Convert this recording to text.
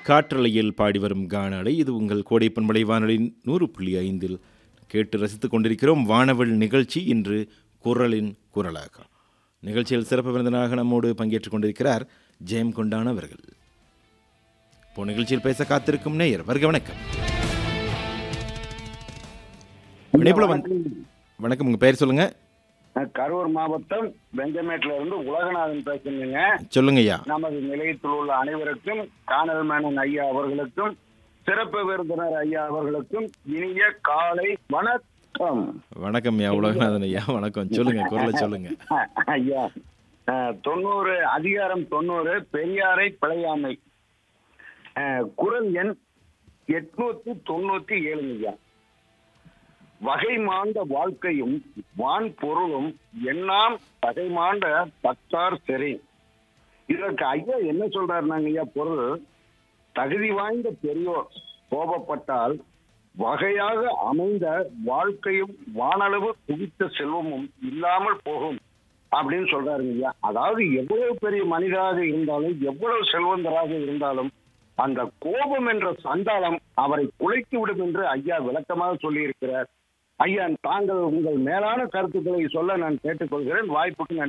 காற்றலையில் பாடி வரும் கானாடை இது உங்கள் கோடை பண்பலை வானொலியின் நூறு புள்ளி ஐந்தில் கேட்டு ரசித்துக் கொண்டிருக்கிறோம் வானவள் நிகழ்ச்சி இன்று குரலின் குரலாக நிகழ்ச்சியில் சிறப்பு விருந்தினராக நம்மோடு பங்கேற்றுக் கொண்டிருக்கிறார் ஜெயம் கொண்டான் அவர்கள் இப்போ நிகழ்ச்சியில் பேச காத்திருக்கும் நேயர் வருக வணக்கம் இணைப்புல வந்து வணக்கம் உங்க பெயர் சொல்லுங்க நான் கரூர் மாவட்டம் வெங்கமேட்ல இருந்து உலகநாதன் பேசுறேங்க சொல்லுங்க ஐயா நமது நிலையத்தில் உள்ள அனைவருக்கும் காணல் மேனன் ஐயா அவர்களுக்கும் சிறப்பு விருந்தினர் ஐயா அவர்களுக்கும் இனிய காலை வணக்கம் வணக்கம் ஐயா உலகநாதன் ஐயா வணக்கம் சொல்லுங்க குரலை சொல்லுங்க ஐயா அஹ், தொண்ணூறு அதிகாரம் தொண்ணூறு பெரியாரை பிழையாமை அஹ், குரல் எண் எட்நூத்தி தொண்ணூத்தி ஏழுங்க ஐயா வகை மாண்ட வாழ்க்கையும் வான் பொருளும் எண்ணாம் வகை மாண்ட பத்தார் செறி இதற்கு ஐயா என்ன சொல்றாருனாங்க ஐயா பொருள் தகுதி வாய்ந்த பெரியோர் கோபப்பட்டால் வகையாக அமைந்த வாழ்க்கையும் வானளவு குவித்த செல்வமும் இல்லாமல் போகும் அப்படின்னு சொல்றாருங்க ஐயா அதாவது எவ்வளவு பெரிய மனிதராக இருந்தாலும் எவ்வளவு செல்வந்தராக இருந்தாலும் அந்த கோபம் என்ற சண்டாளம் அவரை குலைத்து விடும் என்று ஐயா விளக்கமாக சொல்லியிருக்கிறார் ஐயா தாங்கள் உங்கள் மேலான கருத்துக்களை சொல்ல நான் கேட்டுக்கொள்கிறேன் வாய்ப்புக்கு நன்றி